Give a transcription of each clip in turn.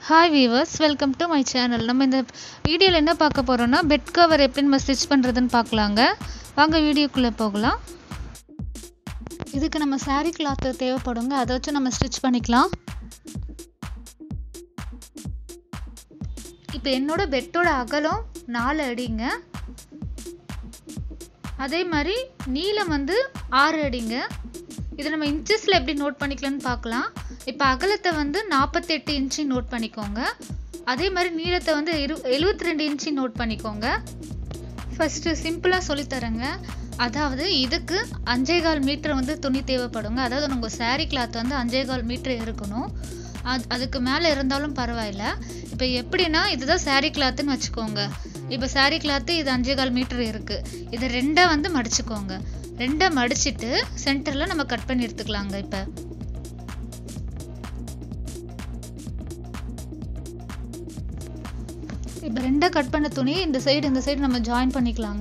hi viewers welcome to my channel நம்ம இந்த வீடியோவில் என்ன பார்க்க போகிறோம்னா பெட் கவர் எப்படி நம்ம ஸ்டிச் பண்ணுறதுன்னு பார்க்கலாங்க வாங்க வீடியோக்குள்ளே போகலாம் இதுக்கு நம்ம saree கிளாத்து தேவைப்படுங்க அதை வச்சு நம்ம ஸ்டிச் பண்ணிக்கலாம் இப்போ என்னோட பெட்டோட அகலம் நாலு அடிங்க அதே மாதிரி நீளம் வந்து ஆறு அடிங்க இதை நம்ம இன்ச்சஸில் எப்படி நோட் பண்ணிக்கலாம்னு பார்க்கலாம் இப்போ அகலத்தை வந்து நாற்பத்தெட்டு இன்ச்சு நோட் பண்ணிக்கோங்க அதே மாதிரி நீளத்தை வந்து இரு எழுபத்தி ரெண்டு இன்ச்சு நோட் பண்ணிக்கோங்க ஃபஸ்ட்டு சிம்பிளாக சொல்லித்தரேங்க அதாவது இதுக்கு அஞ்சேகால் மீட்டர் வந்து துணி தேவைப்படுங்க அதாவது உங்கள் saree கிளாத் வந்து அஞ்சேகால் மீட்டர் இருக்கணும் அது அதுக்கு மேலே இருந்தாலும் பரவாயில்ல இப்போ எப்படின்னா இதுதான் saree கிளாத்துன்னு வச்சுக்கோங்க இப்போ saree கிளாத்து இது அஞ்சேகால் மீட்டர் இருக்குது இதை ரெண்டாக வந்து மடிச்சுக்கோங்க ரெண்டாக மடிச்சிட்டு சென்டரில் நம்ம கட் பண்ணி எடுத்துக்கலாங்க இப்போ இப்போ ரெண்டாக கட் பண்ண துணி இந்த சைடு இந்த சைடு நம்ம ஜாயின் பண்ணிக்கலாங்க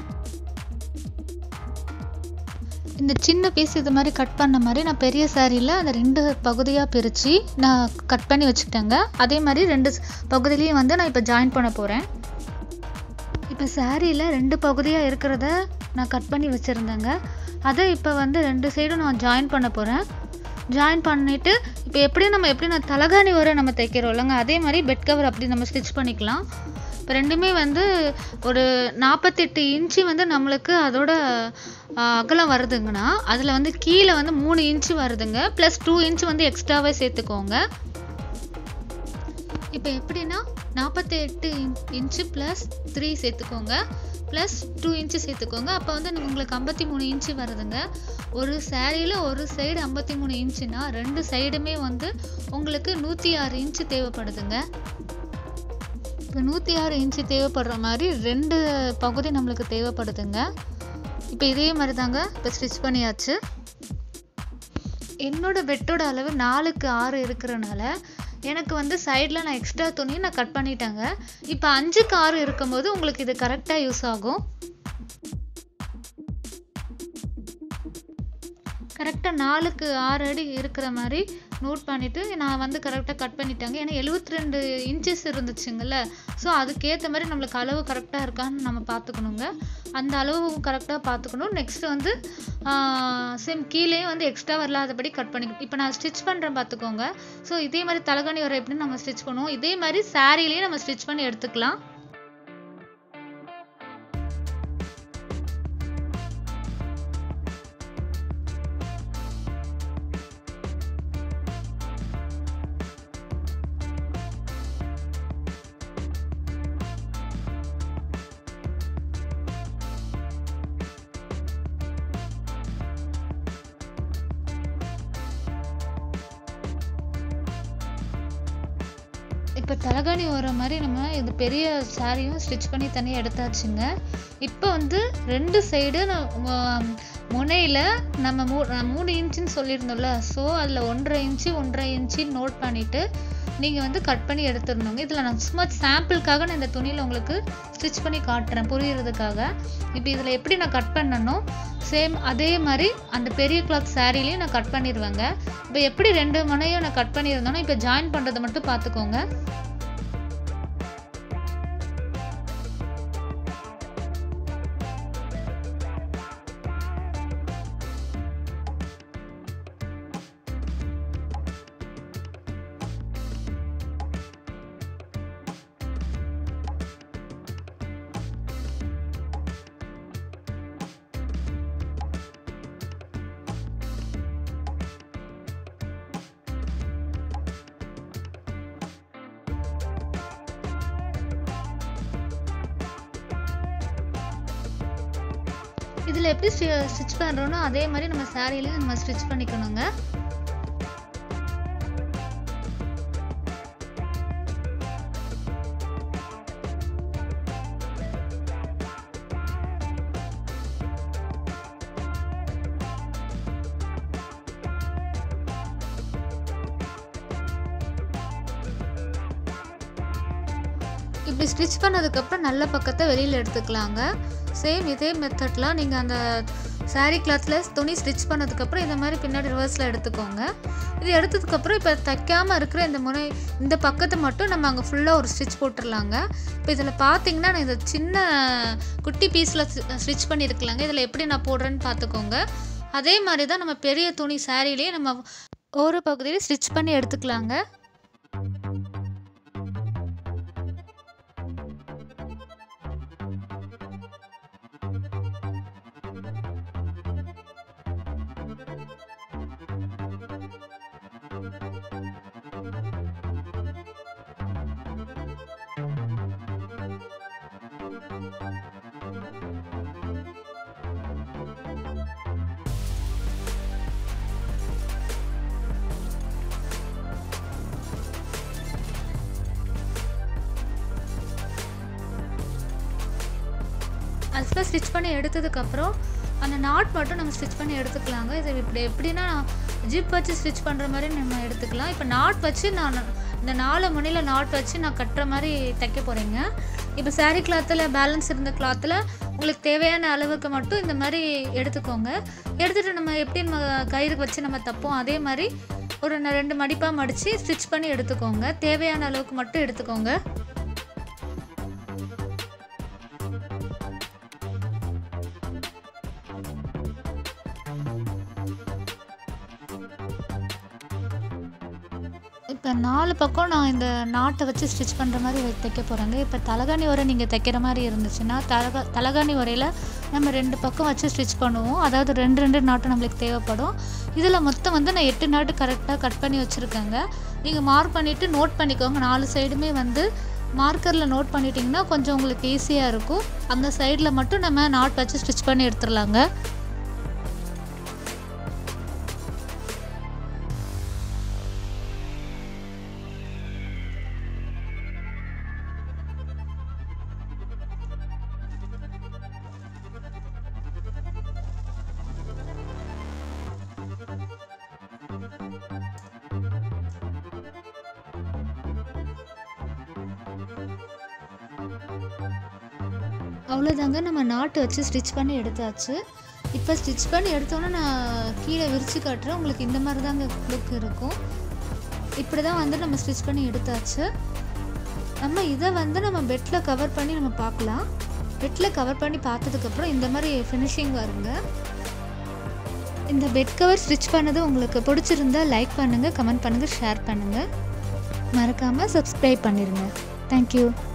இந்த சின்ன பீஸ் இது மாதிரி கட் பண்ண மாதிரி நான் பெரிய சாரியில் அந்த ரெண்டு பகுதியாக பிரித்து நான் கட் பண்ணி வச்சுக்கிட்டேங்க அதே மாதிரி ரெண்டு பகுதியிலையும் வந்து நான் இப்போ ஜாயின் பண்ண போகிறேன் இப்போ சாரியில் ரெண்டு பகுதியாக இருக்கிறத நான் கட் பண்ணி வச்சுருந்தேங்க அதை இப்போ வந்து ரெண்டு சைடும் நான் ஜாயின் பண்ண போகிறேன் ஜாயின் பண்ணிவிட்டு இப்போ எப்படி நம்ம எப்படி நான் தலகாணி வர நம்ம தைக்கிறோம் இல்லைங்க அதே மாதிரி பெட் கவர் அப்படி நம்ம ஸ்டிச் பண்ணிக்கலாம் இப்போ ரெண்டுமே வந்து ஒரு நாற்பத்தெட்டு இன்ச்சு வந்து நம்மளுக்கு அதோட ஆஹ், அகலம் வருதுங்கன்னா அதில் வந்து கீழே வந்து மூணு இன்ச்சு வருதுங்க ப்ளஸ் டூ இன்ச் வந்து எக்ஸ்ட்ராவே சேர்த்துக்கோங்க இப்போ எப்படின்னா நாற்பத்தி எட்டு இன்ச்சு ப்ளஸ் த்ரீ சேர்த்துக்கோங்க ப்ளஸ் டூ இன்ச்சு சேர்த்துக்கோங்க அப்போ வந்து உங்களுக்கு ஐம்பத்தி மூணு இன்ச்சு வருதுங்க ஒரு சாரியில் ஒரு சைடு ஐம்பத்தி மூணு இன்ச்சுனா ரெண்டு சைடுமே வந்து உங்களுக்கு நூற்றி ஆறு இன்ச்சு தேவைப்படுதுங்க இப்போ நூற்றி ஆறு இன்ச்சு தேவைப்படுற மாதிரி ரெண்டு பகுதி நம்மளுக்கு தேவைப்படுதுங்க இப்போ இதே மாதிரி தாங்க இப்போ ஸ்டிச் பண்ணியாச்சு என்னோட பெட்டோட அளவு நாலுக்கு ஆறு இருக்கிறனால எனக்கு வந்து சைடில் நான் எக்ஸ்ட்ரா துணி நான் கட் பண்ணிட்டேங்க இப்போ அஞ்சுக்கு ஆறு இருக்கும்போது உங்களுக்கு இது கரெக்டாக யூஸ் ஆகும் கரெக்டாக நாலுக்கு ஆறு அடி இருக்கிற மாதிரி நோட் பண்ணிவிட்டு நான் வந்து கரெக்டாக கட் பண்ணிட்டேங்க ஏன்னா எழுபத்தி ரெண்டு இன்ச்சஸ் இருந்துச்சுங்கல்ல ஸோ அதுக்கேற்ற மாதிரி நம்மளுக்கு அளவு கரெக்டாக இருக்கான்னு நம்ம பார்த்துக்கணுங்க அந்த அளவு கரெக்டாக பார்த்துக்கணும் நெக்ஸ்ட் வந்து சேம் கீழேயும் வந்து எக்ஸ்ட்ரா வரலாதபடி கட் பண்ணிக்கணும் இப்போ நான் ஸ்டிச் பண்ணுறேன் பார்த்துக்கோங்க ஸோ இதே மாதிரி தலகாணி வர எப்படின்னு நம்ம ஸ்டிச் பண்ணுவோம் இதே மாதிரி சாரீலேயே நம்ம ஸ்டிச் பண்ணி எடுத்துக்கலாம் இப்போ தலகாணி வர மாதிரி நம்ம இது பெரிய சாரியும் ஸ்டிச் பண்ணி தனியாக எடுத்தாச்சுங்க இப்போ வந்து ரெண்டு சைடு முனையில் நம்ம மூ நான் மூணு இன்ச்சுன்னு சொல்லியிருந்தோம்ல ஸோ அதில் ஒன்றரை இன்ச்சு ஒன்றரை இன்ச்சு நோட் பண்ணிவிட்டு நீங்கள் வந்து கட் பண்ணி எடுத்துடணுங்க இதில் நான் சும்மா சாம்பிளுக்காக நான் இந்த துணியில் உங்களுக்கு ஸ்டிச் பண்ணி காட்டுறேன் புரியுறதுக்காக இப்போ இதில் எப்படி நான் கட் பண்ணணும் சேம் அதே மாதிரி அந்த பெரிய கிளாத் சாரீலையும் நான் கட் பண்ணிடுவேங்க இப்போ எப்படி ரெண்டு முனையும் நான் கட் பண்ணியிருந்தேனோ இப்போ ஜாயின் பண்ணுறதை மட்டும் பார்த்துக்கோங்க இதில் எப்படி ஸ்டிச் பண்ணுறோனோ அதே மாதிரி நம்ம சாரிலையும் நம்ம ஸ்டிச் பண்ணிக்கணுங்க இப்படி ஸ்டிச் பண்ணதுக்கப்புறம் நல்ல பக்கத்தை வெளியில் எடுத்துக்கலாங்க சேம் இதே மெத்தடில் நீங்கள் அந்த saree கிளாத்தில் துணி ஸ்டிச் பண்ணதுக்கப்புறம் இந்த மாதிரி பின்னாடி ரிவர்ஸில் எடுத்துக்கோங்க இது எடுத்ததுக்கப்புறம் இப்போ தைக்காமல் இருக்கிற இந்த முனை இந்த பக்கத்தை மட்டும் நம்ம அங்கே ஃபுல்லாக ஒரு ஸ்டிச் போட்டுடலாங்க இப்போ இதில் பார்த்தீங்கன்னா நான் இந்த சின்ன குட்டி பீஸில் ஸ்டிச் பண்ணியிருக்கலாங்க இதில் எப்படி நான் போடுறேன்னு பார்த்துக்கோங்க அதே மாதிரி தான் நம்ம பெரிய துணி சாரீலேயே நம்ம ஒரு பகுதியில் ஸ்டிச் பண்ணி எடுத்துக்கலாங்க அதுக்கப்புறம் ஸ்டிச் பண்ணி எடுத்ததுக்கப்புறம் அந்த நாட் மட்டும் நம்ம ஸ்டிச் பண்ணி எடுத்துக்கலாங்க இது இப்படி எப்படின்னா ஜிப் வச்சு ஸ்டிச் பண்ணுற மாதிரி நம்ம எடுத்துக்கலாம் இப்போ நாட் வச்சு நான் இந்த நாலு முனையில் நாட் வச்சு நான் கட்டுற மாதிரி தைக்க போகிறேங்க இப்போ saree கிளாத்தில் பேலன்ஸ் இருந்த கிளாத்தில் உங்களுக்கு தேவையான அளவுக்கு மட்டும் இந்த மாதிரி எடுத்துக்கோங்க எடுத்துகிட்டு நம்ம எப்படி நம்ம கயிறுக்கு வச்சு நம்ம தப்போம் அதே மாதிரி ஒரு ந- ரெண்டு மடிப்பாக மடித்து ஸ்டிச் பண்ணி எடுத்துக்கோங்க தேவையான அளவுக்கு மட்டும் எடுத்துக்கோங்க இப்போ நாலு பக்கம் நான் இந்த நாட்டை வச்சு ஸ்டிச் பண்ணுற மாதிரி வை- தைக்க போகிறேங்க இப்போ தலகாணி உரை நீங்கள் தைக்கிற மாதிரி இருந்துச்சுன்னா தலகா தலகாணி உரையில் நம்ம ரெண்டு பக்கம் வச்சு ஸ்டிச் பண்ணுவோம் அதாவது ரெண்டு ரெண்டு நாட்டு நம்மளுக்கு தேவைப்படும் இதில் மொத்தம் வந்து நான் எட்டு நாட்டு கரெக்டாக கட் பண்ணி வச்சுருக்கேங்க நீங்கள் மார்க் பண்ணிவிட்டு நோட் பண்ணிக்கோங்க நாலு சைடுமே வந்து மார்க்கரில் நோட் பண்ணிட்டீங்கன்னா கொஞ்சம் உங்களுக்கு ஈஸியாக இருக்கும் அந்த சைடில் மட்டும் நம்ம நாட் வச்சு ஸ்டிச் பண்ணி எடுத்துடலாங்க அவ்வளோதாங்க நம்ம நாட்டு வச்சு ஸ்டிச் பண்ணி எடுத்தாச்சு இப்போ ஸ்டிச் பண்ணி எடுத்தோன்னே நான் கீழே விரித்து காட்டுறேன் உங்களுக்கு இந்த மாதிரி தாங்க லுக் இருக்கும் இப்படி தான் வந்து நம்ம ஸ்டிச் பண்ணி எடுத்தாச்சு நம்ம இதை வந்து நம்ம பெட்டில் கவர் பண்ணி நம்ம பார்க்கலாம் பெட்டில் கவர் பண்ணி பார்த்ததுக்கப்புறம் இந்த மாதிரி ஃபினிஷிங் வருங்க இந்த பெட் கவர் ஸ்டிச் பண்ணது உங்களுக்கு பிடிச்சிருந்தா லைக் பண்ணுங்கள் கமெண்ட் பண்ணுங்கள் ஷேர் பண்ணுங்கள் மறக்காமல் சப்ஸ்கிரைப் பண்ணிடுங்க தேங்க்யூ